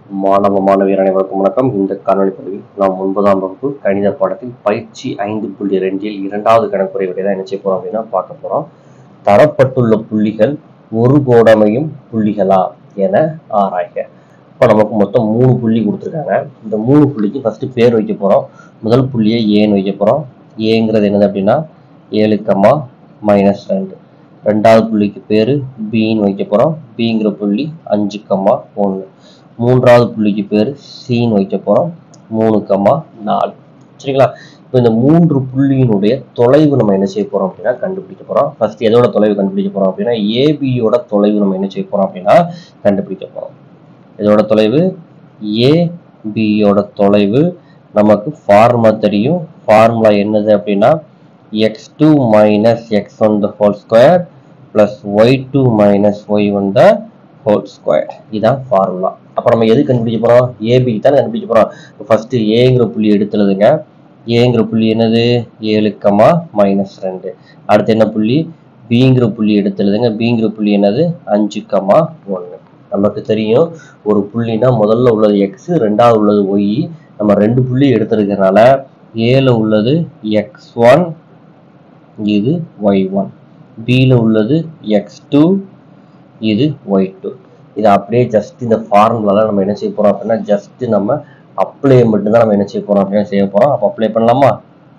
மாணவ மாணவியர் அனைவருக்கும் வணக்கம் இந்த காணொளி பதிவில் நாம் ஒன்பதாம் வகுப்பு கணித பாடத்தில் பயிற்சி ஐந்து புள்ளி ரெண்டில் இரண்டாவது கணக்குறை விடை தான் என்ன செய்ய போறோம் அப்படின்னா பார்க்க போறோம் தரப்பட்டுள்ள புள்ளிகள் ஒரு கோடமையும் புள்ளிகளா என ஆராய்க இப்போ நமக்கு மொத்தம் மூணு புள்ளி கொடுத்துருக்காங்க இந்த மூணு புள்ளிக்கு ஃபர்ஸ்ட் பேர் வைக்க போறோம் முதல் புள்ளியை ஏன்னு வைக்க போறோம் ஏங்கிறது என்னது அப்படின்னா ஏழு கம்மா மைனஸ் ரெண்டு ரெண்டாவது புள்ளிக்கு பேர் பின்னு வைக்க போகிறோம் பிங்கிற புள்ளி அஞ்சு கம்மா ஒன்று மூன்றாவது புள்ளிக்கு பேர் சின்னு வைக்க போகிறோம் மூணு கம்மா நாலு சரிங்களா இப்போ இந்த மூன்று புள்ளியினுடைய தொலைவு நம்ம என்ன செய்ய போகிறோம் அப்படின்னா கண்டுபிடிக்க போகிறோம் ஃபர்ஸ்ட் எதோட தொலைவு கண்டுபிடிக்க போகிறோம் அப்படின்னா ஏபியோட தொலைவு நம்ம என்ன செய்ய போகிறோம் அப்படின்னா கண்டுபிடிக்க போகிறோம் இதோட தொலைவு ஏபியோட தொலைவு நமக்கு ஃபார்முலா தெரியும் ஃபார்முலா என்னது அப்படின்னா x2 minus x1 the whole square plus y2 minus y1 the whole square இதான் ஃபார்முலா அப்போ நம்ம எது கண்டுபிடிக்க போகிறோம் ஏபி தான் கண்டுபிடிக்க போகிறோம் ஃபஸ்ட்டு ஏங்கிற புள்ளி எடுத்துலதுங்க ஏங்கிற புள்ளி என்னது ஏழு கமா மைனஸ் ரெண்டு அடுத்து என்ன புள்ளி பிங்கிற புள்ளி எடுத்துலதுங்க பிங்கிற புள்ளி என்னது அஞ்சு கமா ஒன்று நமக்கு தெரியும் ஒரு புள்ளினா முதல்ல உள்ளது எக்ஸ் ரெண்டாவது உள்ளது ஒய் நம்ம ரெண்டு புள்ளி எடுத்துருக்கனால ஏல உள்ளது எக்ஸ் ஒன் இது ஒய் ஒன் பியில் உள்ளது எக்ஸ் டூ இது ஒய் டூ இது அப்படியே ஜஸ்ட் இந்த ஃபார்முலாவில் நம்ம என்ன செய்ய போகிறோம் அப்படின்னா ஜஸ்ட் நம்ம அப்ளை மட்டும்தான் நம்ம என்ன செய்ய போகிறோம் அப்படின்னா செய்ய போகிறோம் அப்போ அப்ளை பண்ணலாமா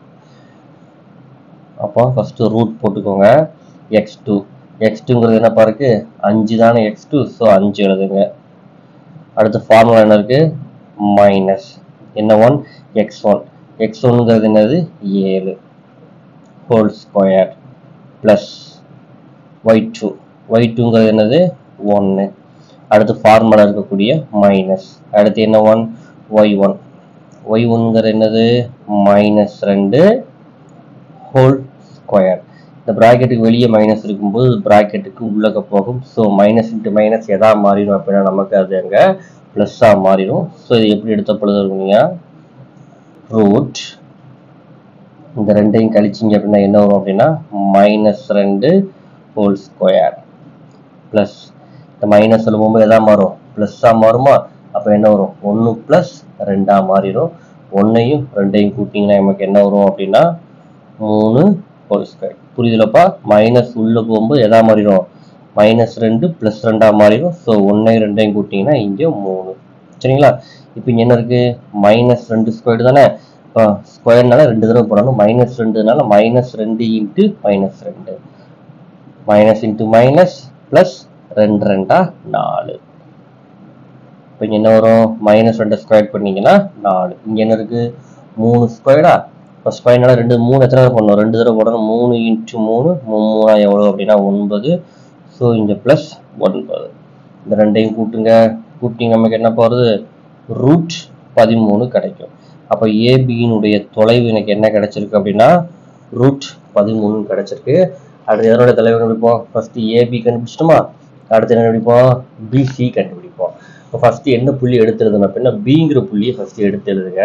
அப்போ ஃபஸ்ட்டு ரூட் போட்டுக்கோங்க எக்ஸ் டூ எக்ஸ் டூங்கிறது என்னப்பா இருக்கு அஞ்சு தானே எக்ஸ் டூ ஸோ அஞ்சு எழுதுங்க அடுத்து ஃபார்முலா என்ன இருக்கு மைனஸ் என்ன ஒன் எக்ஸ் ஒன் எக்ஸ் ஒன்னுங்கிறது என்னது ஏழு whole square plus y two y டூங்கிறது என்னது ஒன்று அடுத்து ஃபார்முலா இருக்கக்கூடிய மைனஸ் அடுத்து என்ன ஒன் ஒய் ஒன் ஒய் ஒன்னுங்கிறது என்னது மைனஸ் ரெண்டு ஹோல் ஸ்கொயர் இந்த ப்ராக்கெட்டுக்கு வெளியே மைனஸ் இருக்கும்போது ப்ராக்கெட்டுக்கு உள்ளக போகும் ஸோ மைனஸ் இன்ட்டு மைனஸ் எதா மாறிடும் அப்படின்னா நமக்கு அது அங்கே ப்ளஸ்ஸாக மாறிடும் ஸோ இது எப்படி எடுத்த பொழுது இருக்குங்க ரூட் இந்த ரெண்டையும் கழிச்சிங்க அப்படின்னா என்ன வரும் அப்படின்னா மைனஸ் ரெண்டு ஹோல் ஸ்கொயர் ப்ளஸ் இந்த மைனஸ் சொல்லும்போது எதா மாறும் ப்ளஸ்ஸாக மாறுமா அப்போ என்ன வரும் ஒன்று ப்ளஸ் ரெண்டாக மாறிடும் ஒன்றையும் ரெண்டையும் கூட்டிங்கன்னா நமக்கு என்ன வரும் அப்படின்னா மூணு ஹோல் ஸ்கொயர் புரியுதுலப்பா மைனஸ் உள்ளே போகும்போது எதா மாறிடும் மைனஸ் ரெண்டு ப்ளஸ் ரெண்டாக மாறிடும் ஸோ ஒன்றையும் ரெண்டையும் கூட்டிங்கன்னா இங்கே மூணு சரிங்களா இப்போ இங்கே என்ன இருக்குது மைனஸ் ரெண்டு ஸ்கொயர் தானே இப்போ ஸ்கொயர்னால ரெண்டு தடவை போடணும் மைனஸ் ரெண்டுனால மைனஸ் ரெண்டு இன்ட்டு மைனஸ் ரெண்டு மைனஸ் இன்ட்டு மைனஸ் ப்ளஸ் ரெண்டு ரெண்டா நாலு இப்போ இங்கே என்ன வரும் மைனஸ் ரெண்டு ஸ்கொயர் பண்ணீங்கன்னா நாலு இங்கே என்ன இருக்குது மூணு ஸ்கொயரா இப்போ ஸ்கொயர்னால ரெண்டு மூணு எத்தனை தடவை பண்ணணும் ரெண்டு தடவை போடணும் மூணு இன்ட்டு மூணு மூணா எவ்வளோ அப்படின்னா ஒன்பது ஸோ இங்கே ப்ளஸ் ஒன்பது இந்த ரெண்டையும் கூட்டுங்க கூட்டிங்க நமக்கு என்ன போகிறது ரூட் பதிமூணு கிடைக்கும் அப்போ ஏபியினுடைய தொலைவு எனக்கு என்ன கிடைச்சிருக்கு அப்படின்னா ரூட் பதிமூணு கிடைச்சிருக்கு அடுத்து எதனோட தொலைவு கண்டுபிடிப்போம் ஃபர்ஸ்ட் ஏபி கண்டுபிடிச்சிட்டோமா அடுத்து என்ன கண்டுபிடிப்போம் பிசி கண்டுபிடிப்போம் இப்போ ஃபர்ஸ்ட் என்ன புள்ளி எடுத்து எழுதணும் அப்படின்னா பிங்கிற புள்ளியை ஃபர்ஸ்ட் எடுத்து எழுதுங்க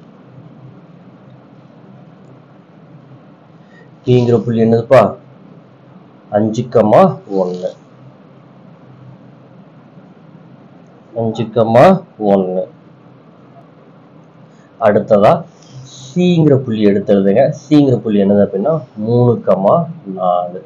பிங்கிற புள்ளி என்னதுப்பா அஞ்சு கம்மா ஒன்று அஞ்சு கம்மா ஒன்று அடுத்ததா சிங்கிற புள்ளி எடுத்து எழுதுங்க சிங்கிற புள்ளி என்னது அப்படின்னா மூணு கம்மா நாலு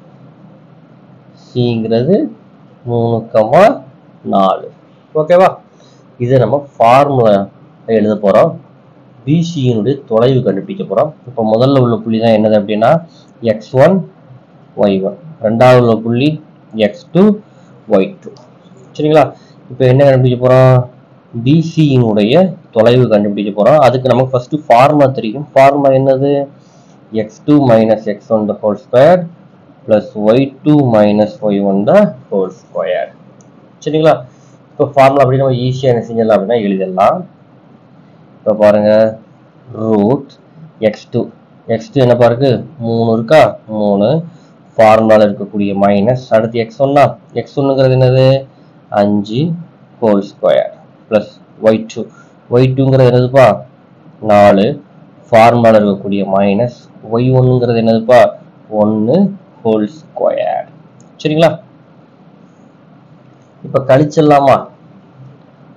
சிங்கிறது மூணு கம்மா நாலு ஓகேவா இதை நம்ம ஃபார்முலா எழுத போகிறோம் பிசியினுடைய தொலைவு கண்டுபிடிக்க போகிறோம் இப்போ முதல்ல உள்ள புள்ளி தான் என்னது அப்படின்னா எக்ஸ் ஒன் ஒய் ஒன் ரெண்டாவது உள்ள புள்ளி எக்ஸ் டூ ஒய் டூ சரிங்களா இப்போ என்ன கண்டுபிடிக்க போகிறோம் பிசியினுடைய தொலைவு கண்டுபிடிக்க போகிறோம் அதுக்கு நமக்கு ஃபஸ்ட்டு ஃபார்முலா தெரியும் ஃபார்முலா என்னது x two minus x one the whole square plus y two minus y one the whole square சரிங்களா இப்போ ஃபார்முலா அப்படி நம்ம ஈஸியாக என்ன செஞ்சிடலாம் அப்படின்னா எழுதிடலாம் இப்போ பாருங்கள் root x two x two என்னப்பா இருக்கு மூணு இருக்கா மூணு ஃபார்முலாவில் இருக்கக்கூடிய மைனஸ் அடுத்து எக்ஸ் ஒன்னா எக்ஸ் ஒன்றுங்கிறது என்னது அஞ்சு whole square plus y two y டூங்கிறது என்னதுப்பா நாலு ஃபார்முலாவில் இருக்கக்கூடிய மைனஸ் ஒய் ஒன்றுங்கிறது என்னதுப்பா ஒன்று ஹோல் ஸ்கொயர் சரிங்களா இப்போ கழிச்சிடலாமா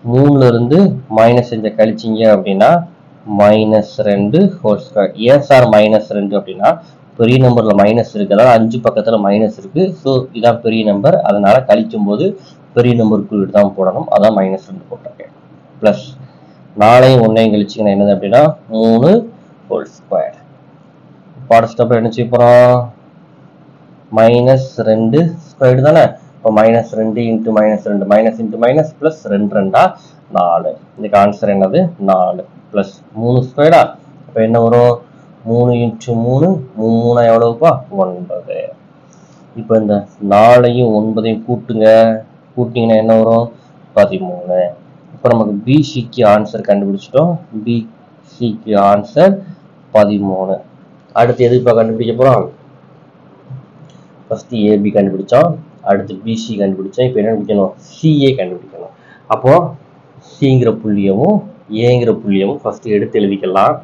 மூணுல இருந்து மைனஸ் அஞ்சை கழிச்சிங்க அப்படின்னா மைனஸ் ரெண்டு ஹோல் ஸ்கொயர் ஏன் சார் மைனஸ் ரெண்டு அப்படின்னா பெரிய நம்பர்ல மைனஸ் இருக்கு அதாவது அஞ்சு பக்கத்துல மைனஸ் இருக்கு ஸோ இதான் பெரிய நம்பர் அதனால கழிக்கும் போது பெரிய நம்பர் குறியீடு தான் போடணும் அதான் மைனஸ் ரெண்டு போட்டிருக்கேன் ப்ளஸ் நாளையும் ஒன்றையும் கழிச்சிங்கன்னா என்னது அப்படின்னா மூணு ஹோல் ஸ்கொயர் பாட ஸ்டெப்பில் என்ன செய்ய போகிறோம் மைனஸ் ரெண்டு ஸ்கொயர் தானே இப்போ மைனஸ் ரெண்டு இன்ட்டு மைனஸ் ரெண்டு மைனஸ் இன்ட்டு மைனஸ் ப்ளஸ் ரெண்டு ரெண்டா நாலு இதுக்கு ஆன்சர் என்னது நாலு ப்ளஸ் மூணு ஸ்கொயர்டா இப்போ என்ன வரும் மூணு இன்ட்டு மூணு மூணா எவ்வளவுப்பா ஒன்பது இப்போ இந்த நாலையும் ஒன்பதையும் கூட்டுங்க கூட்டிங்கன்னா என்ன வரும் பதிமூணு இப்போ நமக்கு பிசிக்கு ஆன்சர் கண்டுபிடிச்சிட்டோம் பிசிக்கு ஆன்சர் பதிமூணு அடுத்து எது இப்போ கண்டுபிடிக்க போகிறோம் ஃபஸ்ட்டு ஏபி கண்டுபிடிச்சோம் அடுத்து பிசி கண்டுபிடிச்சோம் இப்போ என்ன கண்டுபிடிக்கணும் சிஏ கண்டுபிடிக்கணும் அப்போ சிங்கிற புள்ளியமும் ஏங்கிற புள்ளியமும் ஃபஸ்ட்டு எடுத்து எழுதிக்கலாம்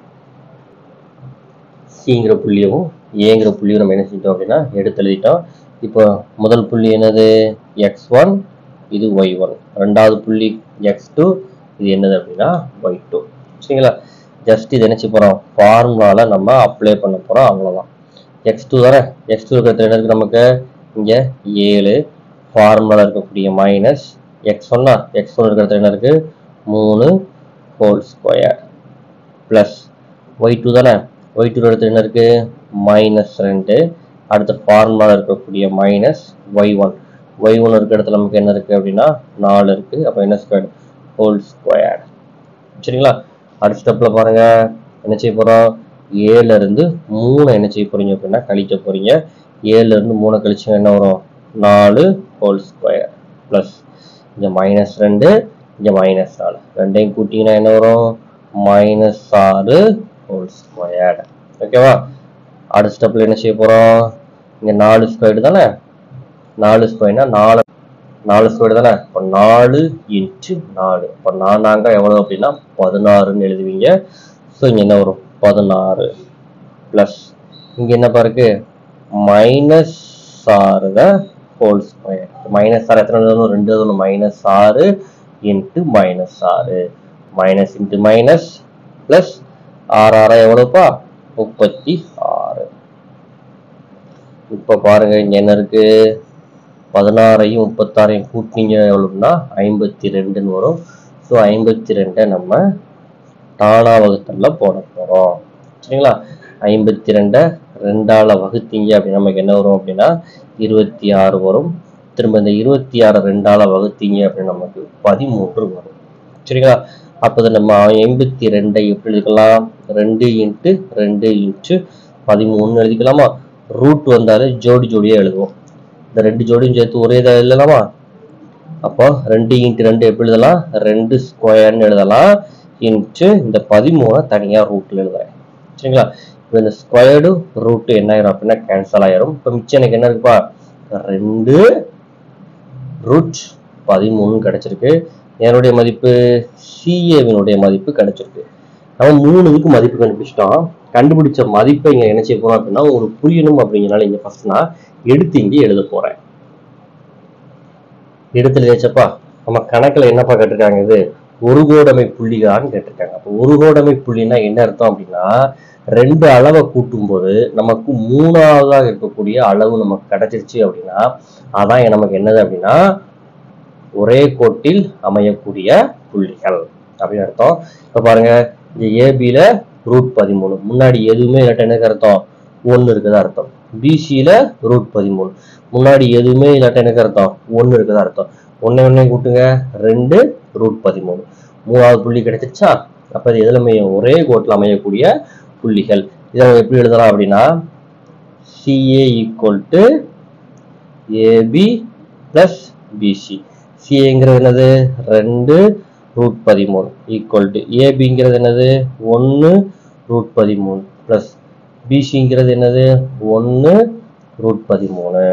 சிங்கிற புள்ளியவும் ஏங்கிற புள்ளியும் நம்ம என்ன செஞ்சிட்டோம் அப்படின்னா எடுத்து எழுதிட்டோம் இப்போ முதல் புள்ளி என்னது எக்ஸ் ஒன் இது ஒய் ஒன் ரெண்டாவது புள்ளி எக்ஸ் டூ இது என்னது அப்படின்னா ஒய் டூ சரிங்களா ஜஸ்ட் இது என்ன செய்ய போகிறோம் ஃபார்முலாவில் நம்ம அப்ளை பண்ண போகிறோம் அவ்வளோதான் எக்ஸ் டூ தானே எக்ஸ் டூ இருக்கிற என்ன இருக்கு நமக்கு இங்கே ஏழு ஃபார்முலாவில் இருக்கக்கூடிய மைனஸ் எக்ஸ் ஒன்னா எக்ஸ் ஒன் இருக்கிற என்ன இருக்கு மூணு whole square plus y two தானே ஒய் டூ இடத்துல என்ன இருக்கு மைனஸ் ரெண்டு அடுத்த ஃபார்முலாவில் இருக்கக்கூடிய minus y one y one இருக்க இடத்துல நமக்கு என்ன இருக்கு அப்படின்னா நாலு இருக்கு அப்போ என்ன ஸ்கொயர் ஹோல் ஸ்கொயர் சரிங்களா அடுத்த ஸ்டெப்பில் பாருங்க என்ன செய்ய போகிறோம் ஏழுல இருந்து மூணு என்ன செய்ய போறீங்க அப்படின்னா கழிக்க போறீங்க ஏழுல இருந்து மூணு கழிச்சு என்ன வரும் நாலு ஹோல் ஸ்கொயர் ப்ளஸ் இங்கே மைனஸ் ரெண்டு இங்கே மைனஸ் நாலு ரெண்டையும் கூட்டிங்கன்னா என்ன வரும் மைனஸ் ஆறு ஹோல் ஸ்கொயர் ஓகேவா அடுத்த ஸ்டெப்பில் என்ன செய்ய போகிறோம் இங்கே நாலு ஸ்கொயர் தானே நாலு ஸ்கொயர்னா நாலு நாலு ஸ்கொயர் தானே இப்போ நாலு இன்ட்டு நாலு இப்போ நானாங்க எவ்வளோ அப்படின்னா பதினாறுன்னு எழுதுவீங்க ஸோ இங்கே என்ன வரும் பதினாறு ப்ளஸ் இங்கே என்ன பாருக்கு மைனஸ் ஆறு தான் ஹோல் ஸ்கொயர் மைனஸ் ஆறு எத்தனை எழுதணும் ரெண்டு எழுதணும் மைனஸ் ஆறு இன்ட்டு மைனஸ் ஆறு மைனஸ் இன்ட்டு மைனஸ் ப்ளஸ் ஆறு ஆறா எவ்வளோப்பா முப்பத்தி ஆறு இப்போ பாருங்க இங்க என்ன இருக்கு பதினாறையும் முப்பத்தாறையும் கூட்டினீங்க எவ்வளோன்னா ஐம்பத்தி ரெண்டுன்னு வரும் ஸோ ஐம்பத்தி ரெண்டை நம்ம நாலா வகுத்தல்ல போட போகிறோம் சரிங்களா ஐம்பத்தி ரெண்டை ரெண்டால வகுத்தீங்க அப்படின்னா நமக்கு என்ன வரும் அப்படின்னா இருபத்தி ஆறு வரும் திரும்ப இந்த இருபத்தி ஆறு ரெண்டால வகுத்தீங்க அப்படின்னா நமக்கு பதிமூன்று வரும் சரிங்களா அப்போ இதை நம்ம எண்பத்தி ரெண்டை எப்படி எழுதிக்கலாம் ரெண்டு இன்ட்டு ரெண்டு இன்ட்டு பதிமூணு எழுதிக்கலாமா ரூட் வந்தாலே ஜோடி ஜோடியாக எழுதுவோம் இந்த ரெண்டு ஜோடியும் சேர்த்து ஒரே இதாக எழுதலாமா அப்போ ரெண்டு இன்ட்டு ரெண்டு எப்படி எழுதலாம் ரெண்டு ஸ்கொயர்னு எழுதலாம் இன்ட்டு இந்த பதிமூணை தனியாக ரூட்டில் எழுதுறேன் சரிங்களா இப்போ இந்த ஸ்கொயர்டு ரூட்டு என்ன ஆயிரும் அப்படின்னா கேன்சல் ஆயிரும் இப்போ மிச்சம் எனக்கு என்ன இருக்குப்பா ரெண்டு ரூட் பதிமூணு கிடைச்சிருக்கு என்னுடைய மதிப்பு சிஏவினுடைய மதிப்பு கிடைச்சிருக்கு நம்ம மூணு இதுக்கு மதிப்பு கண்டுபிடிச்சிட்டோம் கண்டுபிடிச்ச மதிப்பை இங்க என்ன செய்ய போறோம் அப்படின்னா உங்களுக்கு புரியணும் அப்படிங்கிறனால இங்க ஃபர்ஸ்ட் நான் எடுத்து இங்கே எழுத போறேன் எடுத்து எழுதிச்சப்பா நம்ம கணக்குல என்னப்பா கேட்டிருக்காங்க இது ஒரு கோடமை புள்ளிகளான்னு கேட்டிருக்காங்க அப்போ ஒரு கோடமை புள்ளினா என்ன அர்த்தம் அப்படின்னா ரெண்டு அளவை கூட்டும்போது நமக்கு மூணாவதாக இருக்கக்கூடிய அளவு நமக்கு கிடைச்சிருச்சு அப்படின்னா அதான் நமக்கு என்னது அப்படின்னா ஒரே கோட்டில் அமையக்கூடிய புள்ளிகள் அப்படின்னு அர்த்தம் இப்போ பாருங்க இந்த ஏபியில ரூட் பதிமூணு முன்னாடி எதுவுமே இல்லாட்ட எனக்கு அர்த்தம் ஒன்று இருக்குதா அர்த்தம் பிசியில ரூட் பதிமூணு முன்னாடி எதுவுமே இல்லாட்ட எனக்கு அர்த்தம் ஒன்று இருக்குதா அர்த்தம் ஒன்னே ஒன்னே கூட்டுங்க ரெண்டு ரூட் பதிமூணு மூணாவது புள்ளி கிடைச்சிருச்சா அப்போ இது எதில் அமையும் ஒரே கோட்டில் அமையக்கூடிய புள்ளிகள் இதை நம்ம எப்படி எழுதலாம் அப்படின்னா CA equal to AB plus BC சிஏங்கிறது என்னது ரெண்டு ரூட் பதிமூணு ஈக்குவல் டு ஏபிங்கிறது என்னது ஒன்று ரூட் பதிமூணு ப்ளஸ் பிசிங்கிறது என்னது ஒன்று ரூட் பதிமூணு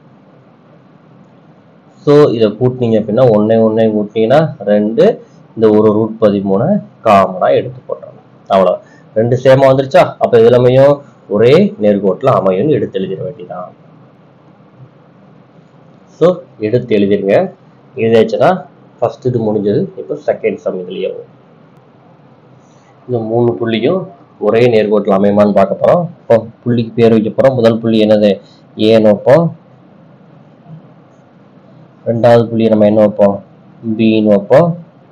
ஸோ இதை கூட்டினீங்க அப்படின்னா ஒன்றே ஒன்றே கூட்டினீங்கன்னா ரெண்டு இந்த ஒரு ரூட் பதிமூணை காமனாக எடுத்து போட்டோம் அவ்வளோ ரெண்டு சேமாக வந்துருச்சா அப்போ இதில் அமையும் ஒரே நேர்கோட்டில் அமையும்னு எடுத்து எழுதிட வேண்டியதான் ஸோ எடுத்து எழுதிருங்க எழுதியாச்சுன்னா ஃபர்ஸ்ட் இது முடிஞ்சது இப்போ செகண்ட் சம் இதுலயே வரும். இந்த மூணு புள்ளியும் ஒரே நேர்கோட்டில் அமையுமான்னு பார்க்க போறோம் இப்போ புள்ளிக்கு பேர் வைக்க போறோம் முதல் புள்ளி என்னது ஏன்னு வைப்போம் ரெண்டாவது புள்ளி நம்ம என்ன வைப்போம் பின்னு வைப்போம்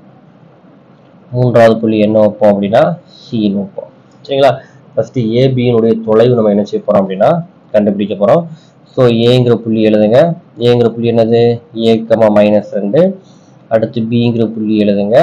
மூன்றாவது புள்ளி என்ன வைப்போம் அப்படின்னா சின்னு வைப்போம் சரிங்களா ஃபர்ஸ்ட் ஏபியினுடைய தொலைவு நம்ம என்ன செய்ய போறோம் அப்படின்னா கண்டுபிடிக்க போறோம் ஸோ ஏங்கிற புள்ளி எழுதுங்க ஏங்கிற புள்ளி என்னது ஏக்கமா மைனஸ் ரெண்டு அடுத்து பிங்கிற புள்ளி எழுதுங்க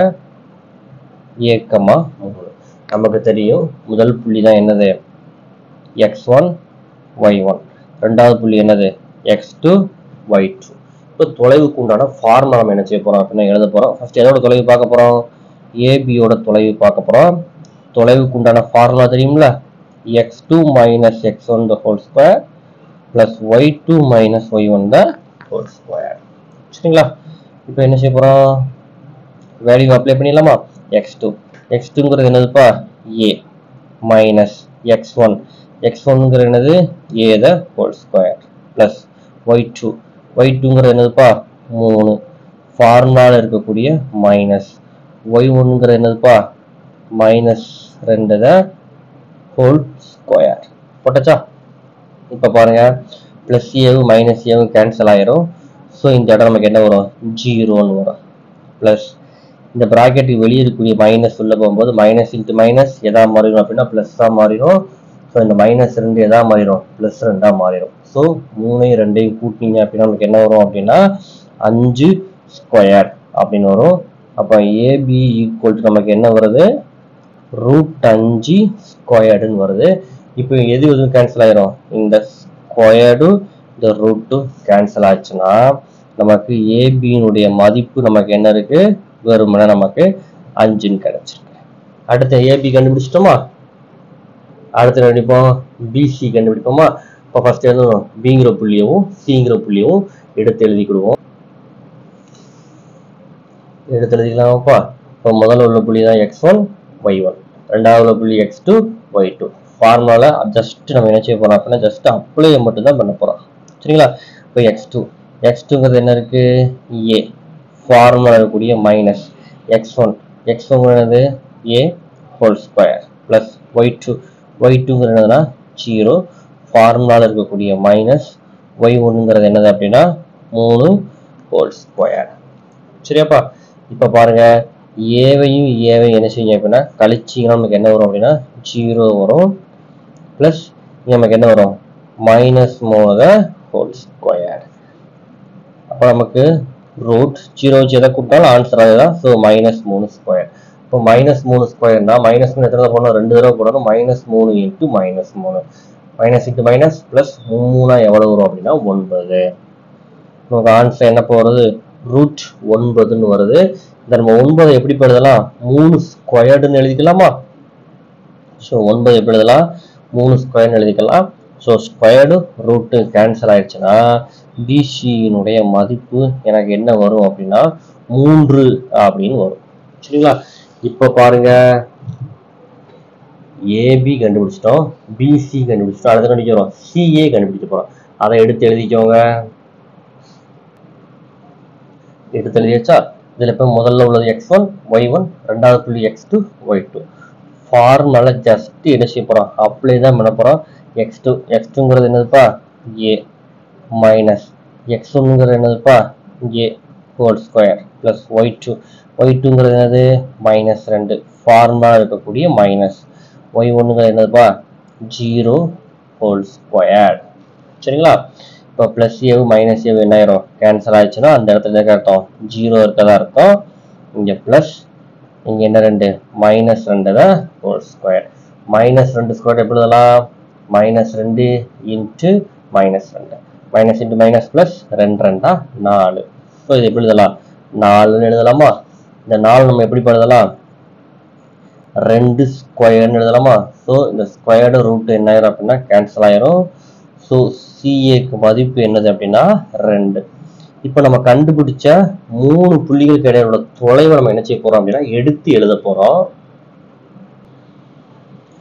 ஏக்கமா மூணு நமக்கு தெரியும் முதல் புள்ளி தான் என்னது எக்ஸ் ஒன் ஒய் ஒன் ரெண்டாவது புள்ளி என்னது எக்ஸ் டூ ஒய் டூ இப்போ தொலைவுக்கு உண்டான ஃபார்முலா நம்ம என்ன செய்ய போறோம் அப்படின்னா எழுத போறோம் ஃபர்ஸ்ட் எதோட தொலைவு பார்க்க போறோம் ஏபியோட தொலைவு பார்க்க போறோம் தொலைவுக்கு உண்டான ஃபார்முலா தெரியும்ல x two minus x one the whole square plus y two minus y one the whole square சரிங்களா இப்போ என்ன செய்ய போறோம் வேல்யூ அப்ளை பண்ணிடலாமா எக்ஸ் டூ எக்ஸ் டூங்கிறது என்னதுப்பா ஏ மைனஸ் எக்ஸ் ஒன் எக்ஸ் ஒன்னுங்கிறது என்னது ஏ the whole square plus y two y டூங்கிறது என்னதுப்பா மூணு ஃபார்முலாவில் இருக்கக்கூடிய மைனஸ் ஒய் ஒன்னுங்கிறது என்னதுப்பா மைனஸ் ரெண்டு த ஹோல் ஸ்கொயர் போட்டாச்சா இப்போ பாருங்க ப்ளஸ் ஏவும் மைனஸ் ஏவும் கேன்சல் ஆயிரும் ஸோ இந்த இடம் நமக்கு என்ன வரும் ஜீரோன்னு வரும் ப்ளஸ் இந்த ப்ராக்கெட்டுக்கு வெளியே இருக்கக்கூடிய மைனஸ் உள்ள போகும்போது மைனஸ் இன்ட்டு மைனஸ் எதா மாறிடும் அப்படின்னா ப்ளஸ்ஸாக மாறிடும் ஸோ இந்த மைனஸ் ரெண்டு எதா மாறிடும் ப்ளஸ் ரெண்டாக மாறிடும் ஸோ மூணையும் ரெண்டையும் கூட்டினீங்க அப்படின்னா நமக்கு என்ன வரும் அப்படின்னா அஞ்சு ஸ்கொயர் அப்படின்னு வரும் அப்போ ஏபி ஈக்குவல் நமக்கு என்ன வருது ரூட் அஞ்சு ஸ்கொயர்டுன்னு வருது இப்போ எது எதுவும் கேன்சல் ஆயிரும் இந்த ஸ்கொயர்டும் இந்த ரூட்டும் கேன்சல் ஆச்சுன்னா நமக்கு ஏபியினுடைய மதிப்பு நமக்கு என்ன இருக்கு வெறுமனே நமக்கு அஞ்சுன்னு கிடைச்சிருக்கு அடுத்த ஏபி கண்டுபிடிச்சிட்டோமா அடுத்து கண்டுபிடிப்போம் பிசி கண்டுபிடிப்போமா இப்போ ஃபர்ஸ்ட் எழுதணும் பிங்கிற புள்ளியவும் சிங்கிற புள்ளியவும் எடுத்து எழுதிக்கிடுவோம் எடுத்து எழுதிக்கலாமாப்பா இப்போ முதல்ல உள்ள புள்ளி தான் எக்ஸ் ஒன் ஒய் ஒன் ரெண்டாவது உள்ள புள்ளி எக்ஸ் டூ ஒய் டூ ஃபார்முலாவில் ஜஸ்ட் நம்ம என்ன செய்ய போறோம் அப்படின்னா ஜஸ்ட் அப்ளை மட்டும் தான் பண்ண போறோம் சரிங்களா இப்போ எக்ஸ் டூ எக்ஸ் டூங்கிறது என்ன இருக்கு ஏ ஃபார்முலா இருக்கக்கூடிய minus x one x one என்னது ஏ whole square plus y two y டூங்கிறது என்னதுன்னா ஜீரோ ஃபார்முலாவில் இருக்கக்கூடிய மைனஸ் ஒய் ஒன்றுங்கிறது என்னது அப்படின்னா மூணு ஹோல் ஸ்கொயர் சரியாப்பா இப்போ பாருங்க ஏவையும் ஏவையும் என்ன செய்யுங்க அப்படின்னா கழிச்சிங்கன்னா நமக்கு என்ன வரும் அப்படின்னா ஜீரோ வரும் ப்ளஸ் நமக்கு என்ன வரும் மைனஸ் மூணு ஹோல் ஸ்கொயர் அப்போ நமக்கு ரூட் ஜீரோ வச்சு எதை கூப்பிட்டாலும் ஆன்சர் அதுதான் ஸோ மைனஸ் மூணு ஸ்கொயர் இப்போ மைனஸ் மூணு ஸ்கொயர்னா மைனஸ் மூணு எத்தனை போடணும் ரெண்டு தடவை போடணும் மைனஸ் மூணு இன்ட்டு மைனஸ் மூணு மைனஸ் இன்ட்டு மைனஸ் ப்ளஸ் மூணா எவ்வளோ வரும் அப்படின்னா ஒன்பது நமக்கு ஆன்சர் என்ன போகிறது ரூட் ஒன்பதுன்னு வருது இந்த நம்ம ஒன்பதை எப்படி எழுதலாம் மூணு ஸ்கொயர்டுன்னு எழுதிக்கலாமா ஸோ ஒன்பது எப்படி எழுதலாம் மூணு ஸ்கொயர்னு எழுதிக்கலாம் ஸோ ஸ்கொயர்டு ரூட்டு கேன்சல் ஆயிடுச்சுன்னா பிசியினுடைய மதிப்பு எனக்கு என்ன வரும் அப்படின்னா மூன்று அப்படின்னு வரும் சரிங்களா இப்போ பாருங்க ஏபி கண்டுபிடிச்சிட்டோம் பிசி கண்டுபிடிச்சிட்டோம் அடுத்து கண்டுபிடிக்கிறோம் சிஏ கண்டுபிடிக்க போறோம் அதை எடுத்து எழுதிக்கோங்க எடுத்து எழுதியாச்சா இதில் இப்போ முதல்ல உள்ளது எக்ஸ் ஒன் ஒய் ஒன் ரெண்டாவது புள்ளி x two y two formula just என்ன செய்ய போகிறோம் அப்ளை தான் பண்ண போகிறோம் எக்ஸ் டூ எக்ஸ் டூங்கிறது என்னதுப்பா ஏ மைனஸ் எக்ஸ் ஒன்னுங்கிறது என்னதுப்பா ஏ whole square plus y two y டூங்கிறது என்னது மைனஸ் ரெண்டு ஃபார்முலா இருக்கக்கூடிய மைனஸ் ஒய் ஒன்றுங்கிறது என்னதுப்பா ஜீரோ ஹோல் ஸ்கொயர் சரிங்களா இப்போ ப்ளஸ் ஏவு மைனஸ் ஏவு என்ன ஆயிரும் கேன்சல் ஆயிடுச்சுன்னா அந்த இடத்துல இருக்க அர்த்தம் ஜீரோ இருக்கதா அர்த்தம் இங்கே ப்ளஸ் இங்கே என்ன ரெண்டு மைனஸ் ரெண்டு தான் ஹோல் ஸ்கொயர் மைனஸ் ரெண்டு ஸ்கொயர் எப்படி எழுதலாம் மைனஸ் ரெண்டு இன்ட்டு மைனஸ் ரெண்டு மைனஸ் இன்ட்டு மைனஸ் ப்ளஸ் ரெண்டு ரெண்டா நாலு ஸோ இது எப்படி எழுதலாம் நாலுன்னு எழுதலாமா இந்த நாலு நம்ம எப்படி எழுதலாம் ரெண்டு ஸ்கொயர்னு எழுதலாமா ஸோ இந்த ஸ்கொயர்டு ரூட் என்ன ஆயிரும் அப்படின்னா கேன்சல் ஆயிரும் ஸோ சிஏக்கு மதிப்பு என்னது அப்படின்னா ரெண்டு இப்போ நம்ம கண்டுபிடிச்ச மூணு புள்ளிகளுக்கு இடையில உள்ள தொலைவை நம்ம என்ன செய்ய போறோம் அப்படின்னா எடுத்து எழுத போறோம்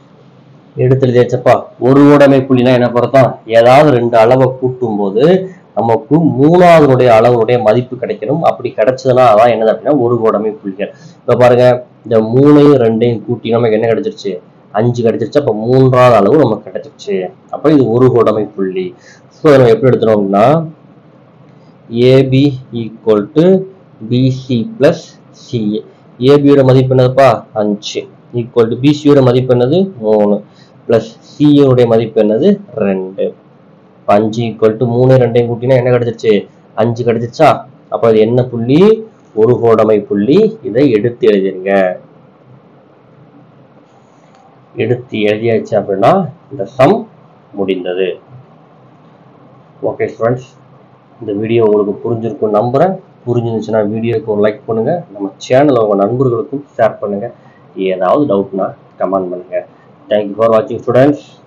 எடுத்து எழுதியாச்சப்பா ஒரு உடைமை புள்ளினா என்ன பொறுத்தோம் ஏதாவது ரெண்டு அளவை கூட்டும் போது நமக்கு மூணாவதுடைய அளவுடைய மதிப்பு கிடைக்கணும் அப்படி கிடைச்சதுன்னா அதான் என்னது அப்படின்னா ஒரு கோடமை புள்ளிகள் இப்போ பாருங்க இந்த மூணையும் ரெண்டையும் கூட்டி நமக்கு என்ன கிடைச்சிருச்சு அஞ்சு கிடைச்சிருச்சு அப்போ மூன்றாவது அளவு நமக்கு கிடைச்சிருச்சு அப்போ இது ஒரு கோடமை புள்ளி ஸோ நம்ம எப்படி எடுத்துனோம் அப்படின்னா AB equal to BC plus CA ஏபியோட மதிப்பு என்னதுப்பா அஞ்சு ஈக்குவல் டு பிசியோட மதிப்பு என்னது மூணு பிளஸ் சியோடைய மதிப்பு என்னது ரெண்டு இப்ப அஞ்சு ஈக்குவல் டு மூணு ரெண்டையும் கூட்டினா என்ன கிடைச்சிருச்சு அஞ்சு கிடைச்சிருச்சா அப்போ அது என்ன புள்ளி ஒரு கோடமை புள்ளி இதை எடுத்து எழுதிருங்க எடுத்து எழுதியாச்சு அப்படின்னா இந்த சம் முடிந்தது ஓகே ஸ்டூடெண்ட்ஸ் இந்த வீடியோ உங்களுக்கு புரிஞ்சிருக்கும் நம்புறேன் புரிஞ்சிருந்துச்சுன்னா வீடியோக்கு ஒரு லைக் பண்ணுங்க நம்ம சேனலை உங்க நண்பர்களுக்கும் ஷேர் பண்ணுங்க ஏதாவது டவுட்னா கமெண்ட் பண்ணுங்க தேங்க்யூ ஃபார் வாட்சிங் ஸ்டூடெண்ட்ஸ்